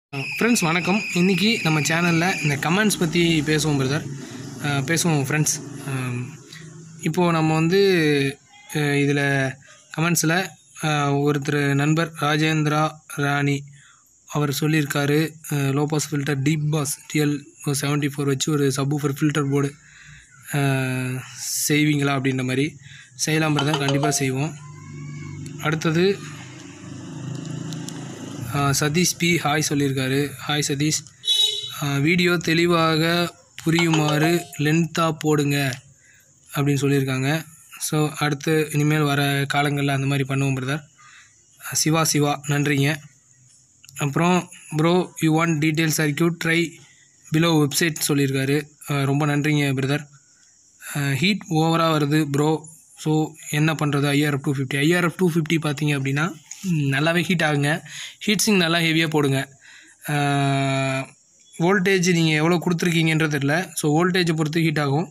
friends வணக்கம் இன்றைக்கி நம்ம சேனலில் இந்த கமெண்ட்ஸ் பற்றி பேசுவோம் பிரதர் பேசுவோம் ஃப்ரெண்ட்ஸ் இப்போது நம்ம வந்து இதில் கமெண்ட்ஸில் ஒருத்தர் நண்பர் ராஜேந்திரா ராணி அவர் சொல்லியிருக்காரு low pass filter deep bass TL seventy four வச்சு ஒரு சப்வூஃபர் ஃபில்டர் போர்டு செய்வீங்களா அப்படின்ற மாதிரி செய்யலாம் பிரதர் கண்டிப்பாக செய்வோம் அடுத்தது ஆஹ் சதீஷ் பி ஹாய் சொல்லியிருக்காரு ஹாய் சதீஷ் ஆஹ் வீடியோ தெளிவாக புரியுமாறு லென்த்தாக போடுங்க அப்படின்னு சொல்லியிருக்காங்க ஸோ அடுத்து இனிமேல் வர காலங்களில் அந்த மாதிரி பண்ணுவோம் பிரதர் சிவா சிவா நன்றிங்க அப்புறம் bro you want detail circuit try below website சொல்லியிருக்காரு ஆஹ் ரொம்ப நன்றிங்க பிரதர் ஹீட் ஓவராக வருது ப்ரோ ஸோ என்ன பண்ணுறது IRF two fifty IRF two fifty பார்த்தீங்க அப்படின்னா ம், நல்லாவே ஹீட் ஆகுங்க ஹீட் சிங் நல்லா ஹெவியாக போடுங்க வோல்டேஜ் நீங்கள் எவ்வளோ கொடுத்துருக்கீங்கன்றது தெரியல ஸோ வோல்டேஜை பொறுத்து ஹீட் ஆகும்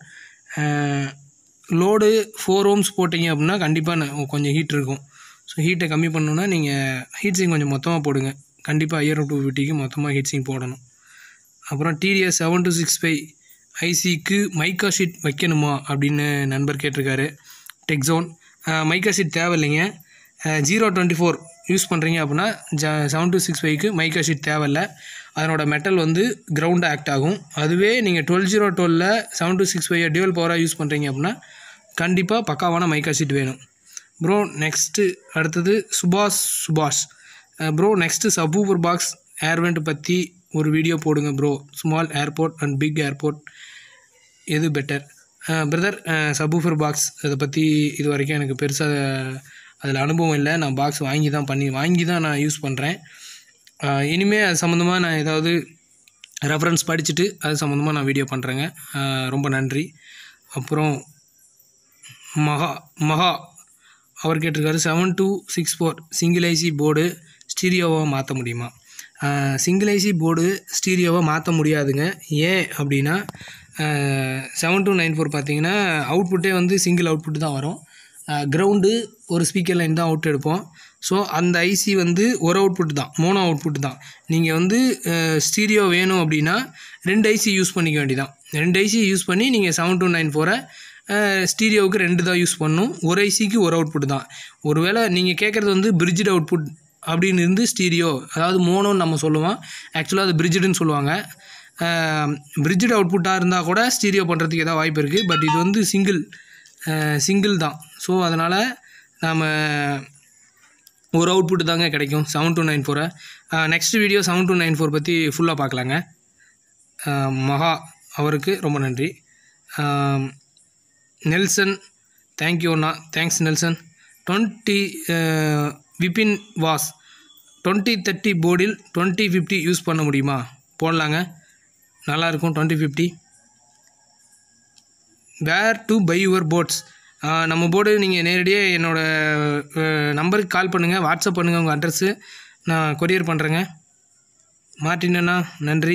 லோடு ஃபோர் ஓம்ஸ் போட்டிங்க அப்படின்னா கண்டிப்பாக கொஞ்சம் ஹீட் இருக்கும் ஸோ ஹீட்டை கம்மி பண்ணணுன்னா நீங்கள் ஹீட் சிங் கொஞ்சம் மொத்தமாக போடுங்க கண்டிப்பாக ஐஆர்எஃப் டூ ஃபிஃப்டிக்கு மொத்தமாக ஹீட் சிங் போடணும் அப்புறம் TDS seven two six five ஐசிக்கு மைக்கா ஷீட் வைக்கணுமா அப்படின்னு நண்பர் கேட்டிருக்காரு டெக்ஸோன் மைக்கா ஷீட் தேவையில்லைங்க ஜீரோ டுவெண்ட்டி ஃபோர் யூஸ் பண்ணுறீங்க அப்படின்னா ஜ செவன் டூ சிக்ஸ் ஃபைவ்க்கு மைக்கா ஷீட் தேவையில்ல அதனோட மெட்டல் வந்து கிரவுண்ட் ஆக்ட் ஆகும் அதுவே நீங்கள் டுவெல் ஜீரோ டுவெலில் seven two six five dual பவராக யூஸ் பண்ணுறீங்க அப்படின்னா கண்டிப்பாக பக்காவான மைக்கா ஷீட் வேணும் ப்ரோ நெக்ஸ்ட்டு அடுத்தது Subash Subash bro next subwoofer box air vent பற்றி ஒரு வீடியோ போடுங்க bro small airport and big airport எது பெட்டர் பிரதர் சபூஃபர் பாக்ஸ் அதை பற்றி இது வரைக்கும் எனக்கு பெருசாக அதில் அனுபவம் இல்லை நான் பாக்ஸ் வாங்கி தான் பண்ணி வாங்கி தான் நான் யூஸ் பண்ணுறேன் இனிமேல் அது சம்மந்தமாக நான் ஏதாவது ரெஃபரன்ஸ் படிச்சுட்டு அது சம்மந்தமாக நான் வீடியோ பண்ணுறேங்க ரொம்ப நன்றி அப்புறம் மகா மகா அவர் கேட்டிருக்காரு seven two six four single IC board ஸ்டீரியோவை மாற்ற முடியுமா சிங்கிள் ஐசி போர்டு ஸ்டீரியோவை மாற்ற முடியாதுங்க ஏன் அப்படின்னா செவன் டூ நைன் ஃபோர் பார்த்தீங்கன்னா அவுட்புட்டே வந்து சிங்கிள் அவுட்புட் தான் வரும் கிரவுண்டு ஒரு ஸ்பீக்கர் லைன் தான் அவுட் எடுப்போம் ஸோ அந்த ஐசி வந்து ஒரு அவுட்புட் தான் மோனோ அவுட்புட் தான் நீங்கள் வந்து ஸ்டீரியோ வேணும் அப்படின்னா ரெண்டு ஐசி யூஸ் பண்ணிக்க வேண்டியதான் ரெண்டு ஐசி யூஸ் பண்ணி நீங்கள் செவன் டூ நைன் ஃபோரை ஸ்டீரியோவுக்கு ரெண்டு தான் யூஸ் பண்ணணும் ஒரு ஐசிக்கு ஒரு அவுட்புட் தான் ஒருவேளை நீங்கள் கேட்குறது வந்து பிரிட்ஜட் அவுட்புட் அப்படின்னு இருந்து ஸ்டீரியோ அதாவது மோனோன்னு நம்ம சொல்லுவோம் ஆக்சுவலாக அது பிரிட்ஜடுன்னு சொல்லுவாங்க பிரிட்ஜட் அவுட்புட்டாக இருந்தால் கூட ஸ்டீரியோ பண்ணுறதுக்கு ஏதாவது வாய்ப்பு இருக்குது பட் இது வந்து சிங்கிள் சிங்கிள் தான் ஸோ அதனால் நாம் ஒரு அவுட்புட் தாங்க கிடைக்கும் செவன் டூ நைன் ஃபோரை next video seven two nine four பற்றி ஃபுல்லாக பார்க்கலாங்க அஹ் மகா அவருக்கு ரொம்ப நன்றி அஹ் நெல்சன் தேங்க்யூ அண்ணா thanks Nelson twenty Vipin Vas twenty thirty போர்டில் டுவெண்ட்டி ஃபிஃப்டி யூஸ் பண்ண முடியுமா போடலாங்க நல்லாயிருக்கும் twenty fifty where to buy your boards நம்ம போர்டு நீங்கள் நேரடியாக என்னோடய நம்பருக்கு கால் பண்ணுங்கள் வாட்ஸ்அப் பண்ணுங்கள் உங்கள் அட்ரஸ்ஸு நான் கொரியர் பண்ணுறேங்க மார்ட்டினா நன்றி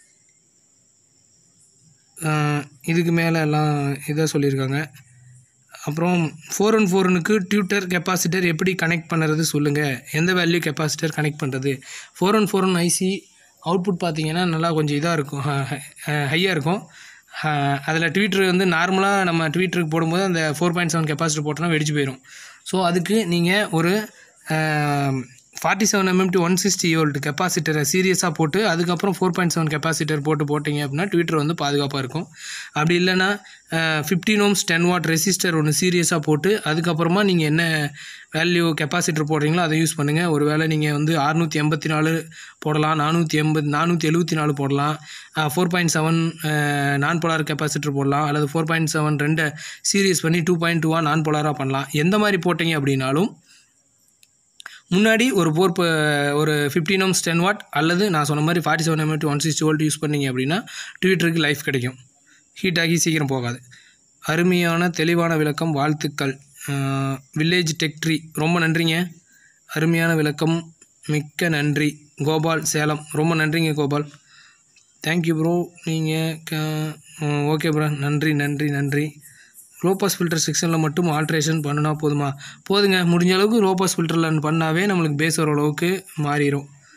அஹ் இதுக்கு மேலே எல்லாம் இதாக சொல்லியிருக்காங்க அப்புறம் ஃபோர் ஒன் ஃபோர் ஒனுக்கு டியூட்டர் கெப்பாசிட்டர் எப்படி கனெக்ட் பண்ணுறது சொல்லுங்கள் எந்த வேல்யூ கெப்பாசிட்டர் கனெக்ட் பண்ணுறது four one four one IC output பார்த்தீங்கன்னா நல்லா கொஞ்சம் இதாக இருக்கும் ஹையாக இருக்கும் அதில் ட்வீட்டர் வந்து நார்மலாக நம்ம ட்வீட்டருக்கு போடும்போது அந்த ஃபோர் பாயிண்ட் செவன் கெப்பாசிட்டர் போட்டோன்னா வெடிச்சு போயிடும் ஸோ அதுக்கு நீங்கள் ஒரு forty seven MM to one sixty volt கெப்பாசிட்டரை சீரியஸாக போட்டு அதுக்கப்புறம் ஃபோர் பாயிண்ட் செவன் கெப்பாசிட்டர் போட்டு போட்டிங்க அப்படின்னா ட்விட்டர் வந்து பாதுகாப்பாக இருக்கும் அப்படி இல்லைன்னா fifteen ohms ten watt resistor ஒன்று சீரியஸாக போட்டு அதுக்கப்புறமா நீங்கள் என்ன வேல்யூ கெப்பாசிட்டர் போடுறீங்களோ அதை யூஸ் பண்ணுங்கள் ஒரு வேளை நீங்கள் வந்து அறுநூற்றி எண்பத்தி நாலு போடலாம் நானூற்றி எண்பது நானூற்றி எழுபத்தி நாலு போடலாம் four point seven non polar capacitor போடலாம் அல்லது ஃபோர் பாயிண்ட் செவன் ரெண்டை சீரியஸ் பண்ணி டூ பாயிண்ட் டூவாக நான் போலாராக பண்ணலாம் எந்த மாதிரி போட்டிங்க அப்படின்னாலும் முன்னாடி ஒரு போர் ஒரு ஃபிஃப்டீன் ஓம்ஸ் டென் வாட் அல்லது நான் சொன்ன மாதிரி forty seven MM one sixty volt use பண்ணீங்க அப்படின்னா ட்விட்டருக்கு லைஃப் கிடைக்கும் ஹீட் ஆகி சீக்கிரம் போகாது அருமையான தெளிவான விளக்கம் வாழ்த்துக்கள் வில்லேஜ் டெக் ட்ரீ ரொம்ப நன்றிங்க அருமையான விளக்கம் மிக்க நன்றி கோபால் சேலம் ரொம்ப நன்றிங்க கோபால் தேங்க்யூ ப்ரோ நீங்கள் ஓகே ப்ரோ நன்றி நன்றி நன்றி லோ பாஸ் ஃபில்டர் செக்ஷனில் மட்டும் ஆல்ட்ரேஷன் பண்ணுனா போதுமா போதுங்க முடிஞ்ச அளவுக்கு லோ பாஸ் ஃபில்டரில் பண்ணாவே நம்மளுக்கு பேஸ் ஓரளவுக்கு மாறிடும்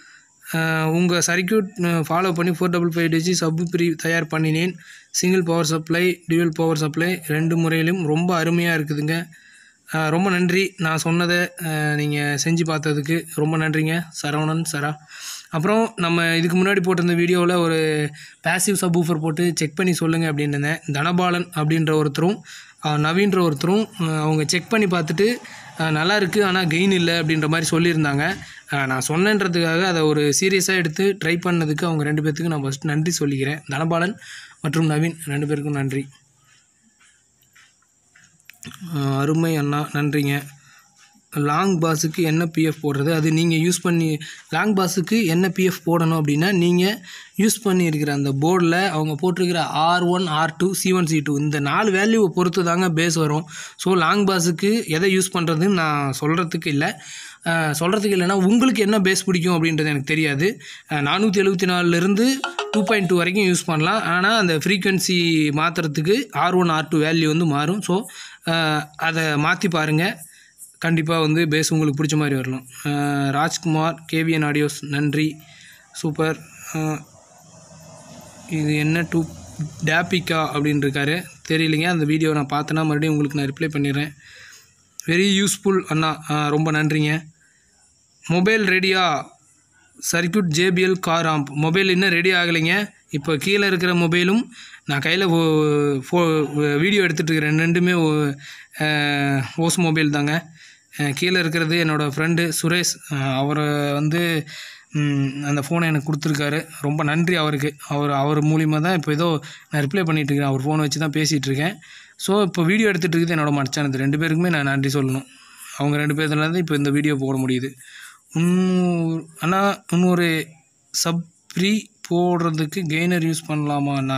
உங்கள் சர்க்கியூட் ஃபாலோ பண்ணி four double five DG sub pre தயார் பண்ணினேன் single power supply dual power supply ரெண்டு முறையிலும் ரொம்ப அருமையாக இருக்குதுங்க அஹ் ரொம்ப நன்றி நான் சொன்னதை நீங்கள் செஞ்சு பார்த்ததுக்கு ரொம்ப நன்றிங்க சரவணன் சரா அப்புறம் நம்ம இதுக்கு முன்னாடி போட்டிருந்த வீடியோவில் ஒரு பேசிவ் சப்வூஃபர் போட்டு செக் பண்ணி சொல்லுங்கள் அப்படின்னு இருந்தேன் தனபாலன் அப்படின்ற ஒருத்தரும் அஹ் நவீன்ற ஒருத்தரும் அஹ் அவங்க செக் பண்ணி பார்த்துட்டு அஹ் நல்லா இருக்குது ஆனால் கெயின் இல்லை அப்படின்ற மாதிரி சொல்லியிருந்தாங்க அஹ் நான் சொன்னேன்றதுக்காக அதை ஒரு சீரியஸாக எடுத்து ட்ரை பண்ணதுக்கு அவங்க ரெண்டு பேர்த்துக்கு நான் ஃபஸ்ட் நன்றி சொல்லிக்கிறேன் தனபாலன் மற்றும் நவீன் ரெண்டு பேருக்கும் நன்றி அஹ் அருமை அண்ணா நன்றிங்க லாங் பாஸுக்கு என்ன பிஎஃப் போடுறது அது நீங்கள் யூஸ் பண்ணி லாங் பாஸுக்கு என்ன பிஎஃப் போடணும் அப்படின்னா நீங்கள் யூஸ் பண்ணியிருக்கிற அந்த போர்டில் அவங்க போட்டிருக்கிற R one R two C one C two இந்த நாலு வேல்யூவை பொறுத்து தாங்க பேஸ் வரும் ஸோ லாங் பாஸுக்கு எதை யூஸ் பண்ணுறதுன்னு நான் சொல்கிறதுக்கு இல்லை சொல்கிறதுக்கு இல்லைன்னா உங்களுக்கு என்ன பேஸ் பிடிக்கும் அப்படின்றது எனக்கு தெரியாது நானூற்றி எழுபத்தி நாலுலேருந்து டூ பாயிண்ட் டூ வரைக்கும் யூஸ் பண்ணலாம் ஆனால் அந்த ஃப்ரீக்வன்சி மாற்றுறதுக்கு R one R two value வந்து மாறும் ஸோ அதை மாற்றி பாருங்கள் கண்டிப்பாக வந்து பேஸ் உங்களுக்கு பிடிச்ச மாதிரி வரணும் அஹ் ராஜ்குமார் கேவிஎன் ஆடியோஸ் நன்றி சூப்பர் அஹ் இது என்ன டூ டேப்பிக்கா அப்படின்னு இருக்காரு தெரியலைங்க அந்த வீடியோ நான் பார்த்தேன்னா மறுபடியும் உங்களுக்கு நான் ரிப்ளை பண்ணிடுறேன் வெரி யூஸ்ஃபுல் அண்ணா அஹ் ரொம்ப நன்றிங்க மொபைல் ரெடியா circuit JBL car amp mobile இன்னும் ரெடி ஆகலைங்க இப்போ கீழே இருக்கிற மொபைலும் நான் கையில் ஃபோ வீடியோ எடுத்துகிட்டு இருக்கிறேன் ரெண்டுமே ஓ- அஹ், ஓஸ் மொபைல் தாங்க அஹ், கீழே இருக்கிறது என்னோடய ஃப்ரெண்டு சுரேஷ் அவர் வந்து ம், அந்த ஃபோனை எனக்கு கொடுத்துருக்காரு ரொம்ப நன்றி அவருக்கு அவர் அவர் மூலிமா தான் இப்போ ஏதோ நான் ரிப்ளை பண்ணிட்டு இருக்கேன் அவர் ஃபோனை வச்சு தான் பேசிகிட்டு இருக்கேன் ஸோ இப்போ வீடியோ எடுத்துகிட்டு இருக்குது என்னோட மச்சானது ரெண்டு பேருக்குமே நான் நன்றி சொல்லணும் அவங்க ரெண்டு பேர்த்துல தான் இப்போ இந்த வீடியோ போட முடியுது இன்னும் ஆனால் இன்னொரு சப் ஃப்ரீ போடுறதுக்கு கெய்னர் யூஸ் பண்ணலாமா அண்ணா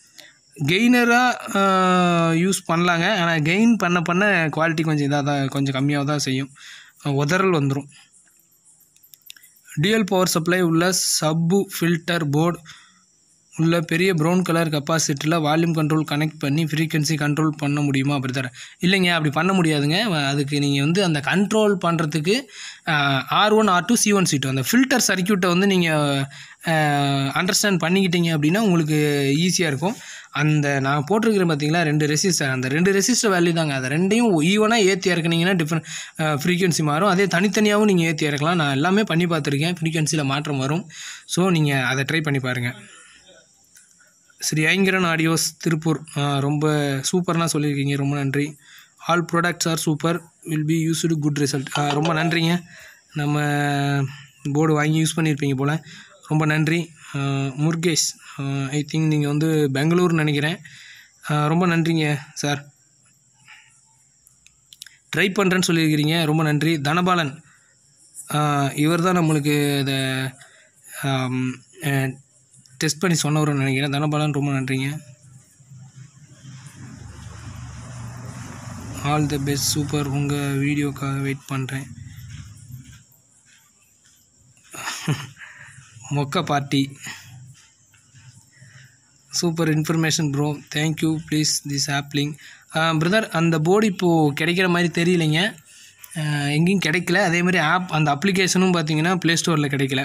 கெய்னராக யூஸ் பண்ணலாங்க ஆனால் கெயின் பண்ண பண்ண குவாலிட்டி கொஞ்சம் இதாக தான் கொஞ்சம் கம்மியாக தான் செய்யும் உதறல் வந்துடும் டியூயல் பவர் சப்ளை உள்ள சப்பு ஃபில்டர் போர்டு உள்ள பெரிய ப்ரௌன் கலர் கெப்பாசிட்டியில் வால்யூம் கண்ட்ரோல் கனெக்ட் பண்ணி ஃப்ரீக்வன்சி கண்ட்ரோல் பண்ண முடியுமா அப்படி தர இல்லைங்க அப்படி பண்ண முடியாதுங்க வ- அதுக்கு நீங்கள் வந்து அந்த கண்ட்ரோல் பண்ணுறதுக்கு R one R two C one C two அந்த ஃபில்டர் சர்க்கியூட்டை வந்து நீங்கள் அண்டர்ஸ்டாண்ட் பண்ணிக்கிட்டீங்க அப்படின்னா உங்களுக்கு ஈஸியாக இருக்கும் அந்த நான் போட்டிருக்கிறேன் பார்த்தீங்களா ரெண்டு ரெசிஸ்டர் அந்த ரெண்டு ரெசிஸ்டர் வேல்யூ தாங்க அதை ரெண்டையும் ஈவனாக ஏற்றி இறக்குனீங்கன்னா டிஃப்ரெண்ட் ஃப்ரீக்வன்சி மாறும் அதே தனித்தனியாகவும் நீங்கள் ஏற்றி இறக்கலாம் நான் எல்லாமே பண்ணி பார்த்துருக்கேன் ஃப்ரீக்வன்சியில் மாற்றம் வரும் ஸோ நீங்கள் அதை ட்ரை பண்ணி பாருங்கள் ஸ்ரீ ஐங்கரன் ஆடியோஸ் திருப்பூர் ஆ, ரொம்ப சூப்பர்னா சொல்லியிருக்கீங்க ரொம்ப நன்றி all products are super will be used good result ரொம்ப நன்றிங்க நம்ம போர்டு வாங்கி யூஸ் பண்ணியிருப்பீங்க போல் ரொம்ப நன்றி ஆ, முருகேஷ் ஐ திங்க் நீங்கள் வந்து பெங்களூர்னு நினைக்கிறேன் ஆ, ரொம்ப நன்றிங்க சார் ட்ரை பண்ணுறேன்னு சொல்லியிருக்கிறீங்க ரொம்ப நன்றி தனபாலன் இவர் தான் நம்மளுக்கு இதை டெஸ்ட் பண்ணி சொன்னவர்னு நினைக்கிறேன் தனபாலன் ரொம்ப நன்றிங்க ஆல் தி பெஸ்ட் சூப்பர் உங்கள் வீடியோக்காக வெயிட் பண்ணுறேன் மொக்க party super information bro thank you please this ஆப்லிங் பிரதர் அந்த போர்டு இப்போது கிடைக்கிற மாதிரி தெரியலைங்க அஹ், எங்கேயும் கிடைக்கல அதே மாதிரி ஆப் அந்த அப்ளிகேஷனும் பார்த்தீங்கன்னா ப்ளே ஸ்டோரில் கிடைக்கல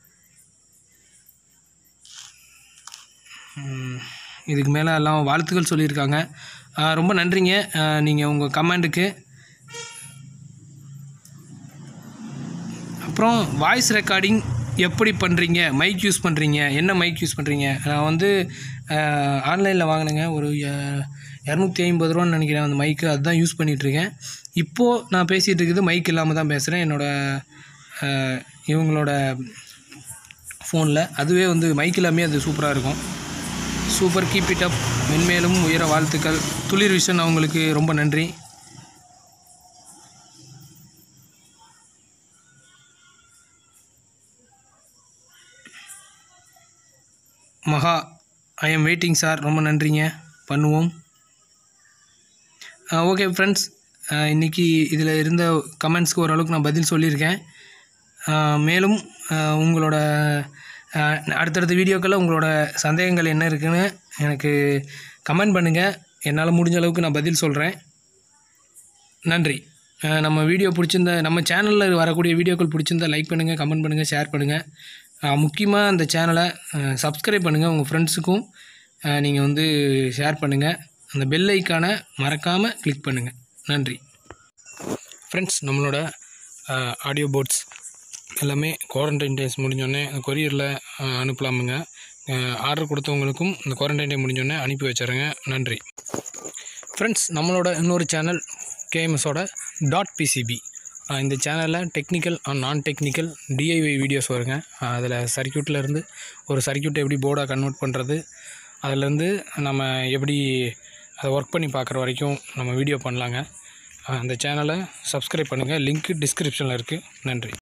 ம், இதுக்கு மேலே எல்லாம் வாழ்த்துக்கள் சொல்லியிருக்காங்க அஹ், ரொம்ப நன்றிங்க நீங்கள் உங்கள் கமெண்ட்டுக்கு அப்புறம் வாய்ஸ் ரெக்கார்டிங் எப்படி பண்ணுறீங்க மைக் யூஸ் பண்ணுறீங்க என்ன மைக் யூஸ் பண்ணுறீங்க நான் வந்து ஆன்லைனில் வாங்கினேங்க ஒரு இரநூத்தி ஐம்பது ரூபான்னு நினைக்கிறேன் அந்த மைக்கு அதுதான் யூஸ் பண்ணிகிட்ருக்கேன் இப்போது நான் பேசிகிட்டு இருக்குது மைக் இல்லாமல் தான் பேசுகிறேன் என்னோடய இவங்களோட ஃபோனில் அதுவே வந்து மைக் இல்லாமே அது சூப்பராக இருக்கும் சூப்பர் கீப் இட் அப் மென்மேலும் உயர வாழ்த்துக்கள் துளிர் விஷன் அவங்களுக்கு ரொம்ப நன்றி மகா ஐ எம் வெயிட்டிங் சார் ரொம்ப நன்றிங்க பண்ணுவோம் ஓகே ஃப்ரெண்ட்ஸ் இன்றைக்கி இதில் இருந்த கமெண்ட்ஸ்க்கு ஓரளவுக்கு நான் பதில் சொல்லியிருக்கேன் அஹ், மேலும் அஹ், உங்களோட அஹ், அடுத்தடுத்த வீடியோக்களில் உங்களோட சந்தேகங்கள் என்ன இருக்குன்னு எனக்கு கமெண்ட் பண்ணுங்கள் என்னால் முடிஞ்ச அளவுக்கு நான் பதில் சொல்கிறேன் நன்றி அஹ், நம்ம வீடியோ பிடிச்சிருந்த நம்ம சேனலில் வரக்கூடிய வீடியோக்கள் பிடிச்சிருந்தா லைக் பண்ணுங்கள் கமெண்ட் பண்ணுங்கள் ஷேர் பண்ணுங்கள் முக்கியமாக அந்த சேனலை சப்ஸ்கிரைப் பண்ணுங்கள் உங்கள் ஃப்ரெண்ட்ஸுக்கும் நீங்கள் வந்து ஷேர் பண்ணுங்கள் அந்த பெல் ஐக்கானை மறக்காமல் கிளிக் பண்ணுங்கள் நன்றி ஃப்ரெண்ட்ஸ் நம்மளோட ஆடியோ போர்ட்ஸ் எல்லாமே குவாரண்டைன் டேஸ் முடிஞ்சோடனே கொரியரில் அனுப்பலாமுங்க ஆர்டர் கொடுத்தவங்களுக்கும் இந்த குவாரண்டைன் டே முடிஞ்சோடனே அனுப்பி வச்சிடுறேங்க நன்றி ஃப்ரெண்ட்ஸ் நம்மளோட இன்னொரு சேனல் கேஎம்எஸோட டாட் பிசிபி இந்த சேனலில் டெக்னிக்கல் அண்ட் நான் டெக்னிக்கல் டிஐஒய் வீடியோஸ் வருங்க அதில் சர்க்கியூட்டில் இருந்து ஒரு சர்க்கியூட்டை எப்படி போர்டாக கன்வெர்ட் பண்ணுறது அதுலேருந்து நம்ம எப்படி அதை ஒர்க் பண்ணி பார்க்குற வரைக்கும் நம்ம வீடியோ பண்ணலாங்க அந்த சேனலை சப்ஸ்கிரைப் பண்ணுங்கள் லிங்க் டிஸ்கிரிப்ஷனில் இருக்குது நன்றி